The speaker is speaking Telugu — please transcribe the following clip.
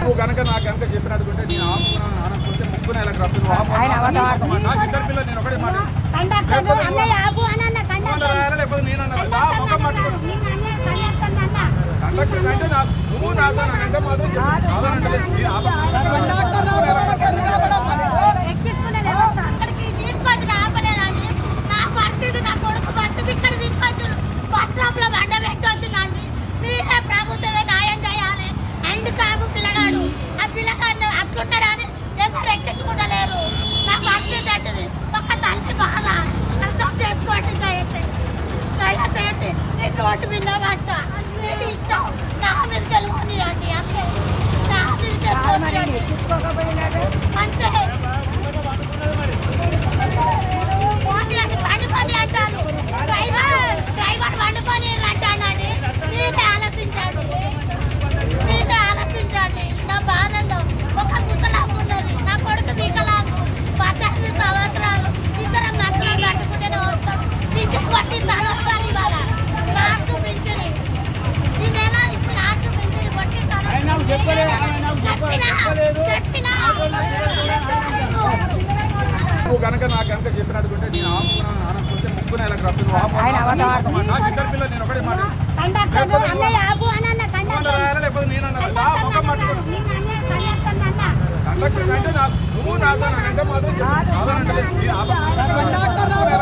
నువ్వు కనుక నాకు కనుక చెప్పినట్టుకుంటే నేను ఆపుకున్నాను అనకపోతే ముగ్గురు నెలకు రప్పు నువ్వు ఆపు ఆయన అన్నా, అబద్ధం నాకు నాకు ఇద్దరు పిల్లలు నేను ఒకటే మాట కండక్టర్ అన్నయ్య ఆపు అని అన్న నువ్వు కండక్టర్ రాయాలా లేకపోతే నేను అన్నా నా ముఖం పట్టుకోను కండక్టర్ అన్న కండక్టర్ అంటే నాకు నువ్వు నాతో అంటే మాత్రం చెప్పు. కాదనంటే నేను ఆపను. ఎక్కించుకునేది ఎవరు సార్? ఇక్కడికి తీసుకొచ్చిన ఆపలేదండి నా పరిస్థితి నా కొడుకు పరిస్థితి ఇక్కడ తీసుకొచ్చిన బస్ స్టాప్ లో బండ పెట్టొచ్చునండి మీరే ప్రభుత్వమే న్యాయం చేయాలి అండ్ కాపు పిల్లగాడు ఆ పిల్లగాడిని అట్లున్నాడని ఎవరు ఎక్కించుకుంటలేరు నా పరిస్థితి అంటది ఒక తల్లి బాధ అర్థం చేసుకోండి దయచేసి దయచేసి నేను రోడ్డు మీద పట్ట నేను ఇష్టం నా మీద గెలవని అండి అంతే నా మీద గెలవని ఎక్కించుకోకపోయినాడు అంతే పోనీ అంటే పండుకొని అంటాను డ్రైవర్ డ్రైవర్ పండుకొని అంటానండి మీరే ఆలోచించండి మీరే ఆలోచించండి నా బాధలో ఒక కుక్కలాగు ఉన్నది నా కొడుకు వికలాగు పద్దెనిమిది సంవత్సరాలు ఇద్దరం నచ్చలు కట్టుకుంటేనే వస్తాం పింఛన్ కొట్టిస్తాను వస్తాను ఇవాళ లాస్ట్ పింఛన్ ఈ నెల ఇప్పుడు లాస్ట్ పింఛన్ కొట్టిస్తాను చెప్పినా చెప్పినా నువ్వు కనుక నాకు కనుక చెప్పినట్టుకుంటే నేను ఆపుకున్నాను అనకపోతే ముగ్గురు నెలకు రప్పు నువ్వు ఆపు ఆయన అన్నా, అబద్ధం నాకు నాకు ఇద్దరు పిల్లలు నేను ఒకటే మాట కండక్టర్ అన్నయ్య ఆపు అని అన్న నువ్వు కండక్టర్ రాయాలా లేకపోతే నేను అన్నా నా ముఖం పట్టుకోను కండక్టర్ అన్న కండక్టర్ అంటే నాకు నువ్వు నాతో అంటే మాత్రం చెప్పు. కాదనంటే నేను ఆపను.